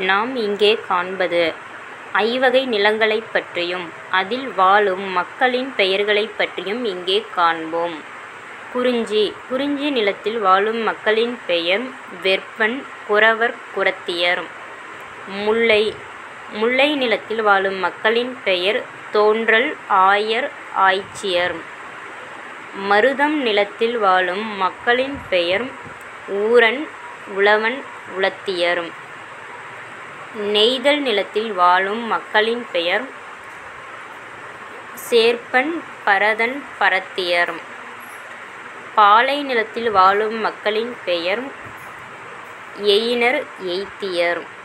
நாம் இங்கே காண்பது ஐவகை நிலங்களைப் பற்றியும் அதில் வாழும் மக்களின் பெயர்களைப் பற்றியும் இங்கே காண்போம். குறிஞ்சி குறிஞ்சி நிலத்தில் வாழும் மக்களின் பெயர் வெற்பன் குறவர் குறத்தியர். முல்லை முல்லை நிலத்தில் வாழும் மக்களின் பெயர் தோன்றல் ஆயர் ஆய்ச்சியர். மருதம் நிலத்தில் வாழும் மக்களின் பெயர் ஊரன் உழவன் உழத்தியர். நெய்தல் நிலத்தில் வாழும் மக்களின் பெயர் சேர்ப்பன் பரதன் பரத்தியர். பாலை நிலத்தில் வாழும் மக்களின் பெயர் எயினர் எய்த்தியர்.